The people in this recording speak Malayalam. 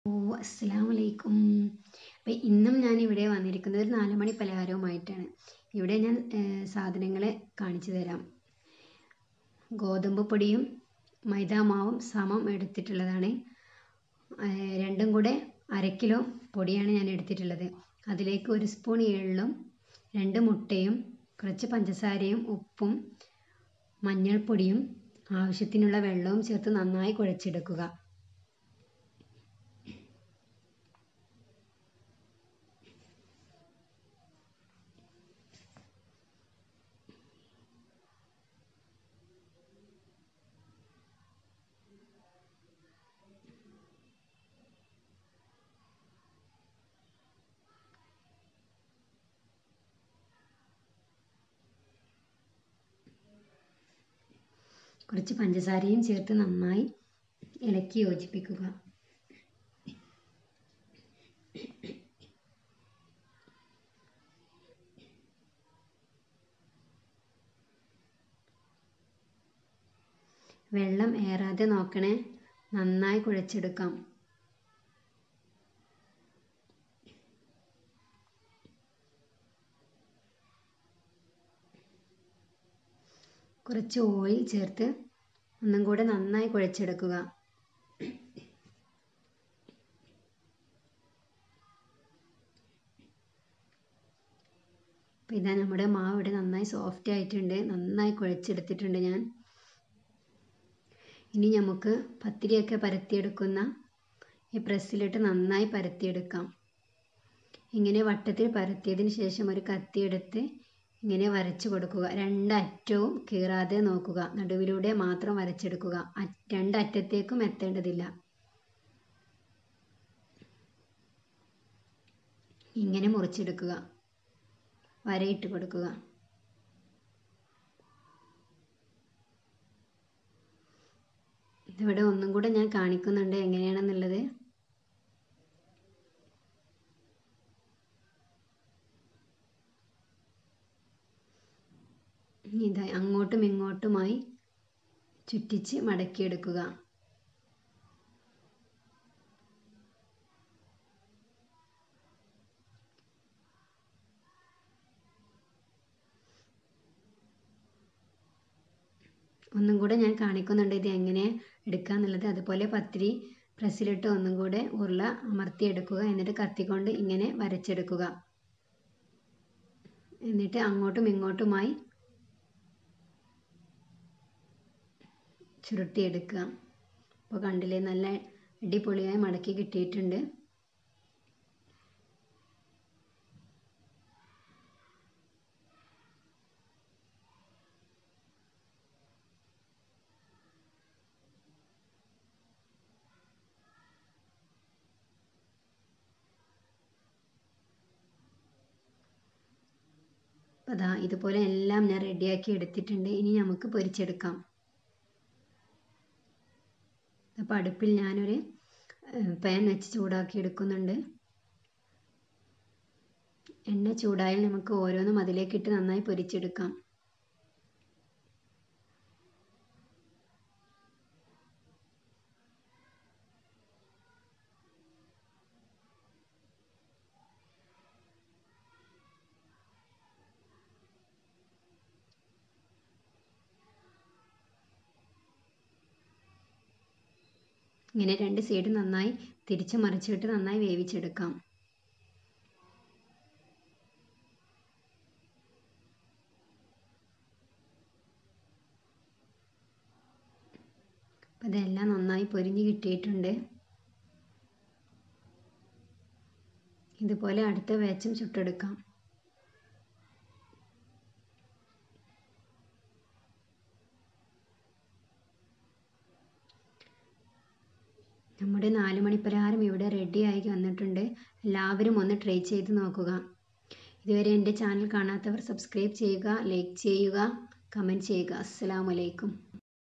അസ്സലാമു അലൈക്കും അപ്പോൾ ഇന്നും ഞാൻ ഇവിടെ വന്നിരിക്കുന്നത് ഒരു നാല് മണി പലഹാരവുമായിട്ടാണ് ഇവിടെ ഞാൻ സാധനങ്ങളെ കാണിച്ചു തരാം ഗോതമ്പ് പൊടിയും മൈദാമാവും സമം എടുത്തിട്ടുള്ളതാണ് രണ്ടും കൂടെ അര കിലോ പൊടിയാണ് ഞാൻ എടുത്തിട്ടുള്ളത് അതിലേക്ക് ഒരു സ്പൂൺ എള്ളും രണ്ട് മുട്ടയും കുറച്ച് പഞ്ചസാരയും ഉപ്പും മഞ്ഞൾപ്പൊടിയും ആവശ്യത്തിനുള്ള വെള്ളവും ചേർത്ത് നന്നായി കുഴച്ചെടുക്കുക കുറച്ച് പഞ്ചസാരയും ചേർത്ത് നന്നായി ഇളക്കി യോജിപ്പിക്കുക വെള്ളം ഏറാതെ നോക്കണേ നന്നായി കുഴച്ചെടുക്കാം കുറച്ച് ഓയിൽ ചേർത്ത് ഒന്നും കൂടെ നന്നായി കുഴച്ചെടുക്കുക അപ്പോൾ ഇതാ നമ്മുടെ മാവ് ഇവിടെ നന്നായി സോഫ്റ്റ് ആയിട്ടുണ്ട് നന്നായി കുഴച്ചെടുത്തിട്ടുണ്ട് ഞാൻ ഇനി നമുക്ക് പത്തിരിയൊക്കെ പരത്തിയെടുക്കുന്ന ഈ പ്രസ്സിലിട്ട് നന്നായി പരത്തിയെടുക്കാം ഇങ്ങനെ വട്ടത്തിൽ പരത്തിയതിന് ശേഷം ഒരു കത്തിയെടുത്ത് ഇങ്ങനെ വരച്ചു കൊടുക്കുക രണ്ടറ്റവും കീറാതെ നോക്കുക നടുവിലൂടെ മാത്രം വരച്ചെടുക്കുക രണ്ടറ്റത്തേക്കും എത്തേണ്ടതില്ല ഇങ്ങനെ മുറിച്ചെടുക്കുക വരയിട്ട് കൊടുക്കുക ഇതിവിടെ ഒന്നും കൂടെ ഞാൻ കാണിക്കുന്നുണ്ട് എങ്ങനെയാണെന്നുള്ളത് ഇതാ അങ്ങോട്ടും ഇങ്ങോട്ടുമായി ചുറ്റിച്ച് മടക്കിയെടുക്കുക ഒന്നും കൂടെ ഞാൻ കാണിക്കുന്നുണ്ട് ഇത് എങ്ങനെ എടുക്കുക എന്നുള്ളത് അതുപോലെ പത്തിരി പ്രസ്സിലിട്ട് ഒന്നും കൂടെ ഉരുള അമർത്തിയെടുക്കുക എന്നിട്ട് കത്തിക്കൊണ്ട് ഇങ്ങനെ വരച്ചെടുക്കുക എന്നിട്ട് അങ്ങോട്ടും ഇങ്ങോട്ടുമായി ചുരുട്ടിയെടുക്കുക അപ്പോൾ കണ്ടില്ലേ നല്ല അടിപൊളിയായി മടക്കി കിട്ടിയിട്ടുണ്ട് അപ്പോൾ അതാ ഇതുപോലെ എല്ലാം ഞാൻ റെഡിയാക്കി എടുത്തിട്ടുണ്ട് ഇനി നമുക്ക് പൊരിച്ചെടുക്കാം അപ്പോൾ അടുപ്പിൽ ഞാനൊരു പാൻ വെച്ച് ചൂടാക്കി എടുക്കുന്നുണ്ട് എണ്ണ ചൂടായാൽ നമുക്ക് ഓരോന്നും അതിലേക്കിട്ട് നന്നായി പൊരിച്ചെടുക്കാം ഇങ്ങനെ രണ്ട് സൈഡ് നന്നായി തിരിച്ച് മറിച്ചിട്ട് നന്നായി വേവിച്ചെടുക്കാം അപ്പം ഇതെല്ലാം നന്നായി പൊരിഞ്ഞ് കിട്ടിയിട്ടുണ്ട് ഇതുപോലെ അടുത്ത വേച്ചും ചുട്ടെടുക്കാം നമ്മുടെ നാല് മണി പലഹാരം ഇവിടെ റെഡിയായി വന്നിട്ടുണ്ട് എല്ലാവരും ഒന്ന് ട്രൈ ചെയ്ത് നോക്കുക ഇതുവരെ എൻ്റെ ചാനൽ കാണാത്തവർ സബ്സ്ക്രൈബ് ചെയ്യുക ലൈക്ക് ചെയ്യുക കമൻറ്റ് ചെയ്യുക അസ്സലാമലൈക്കും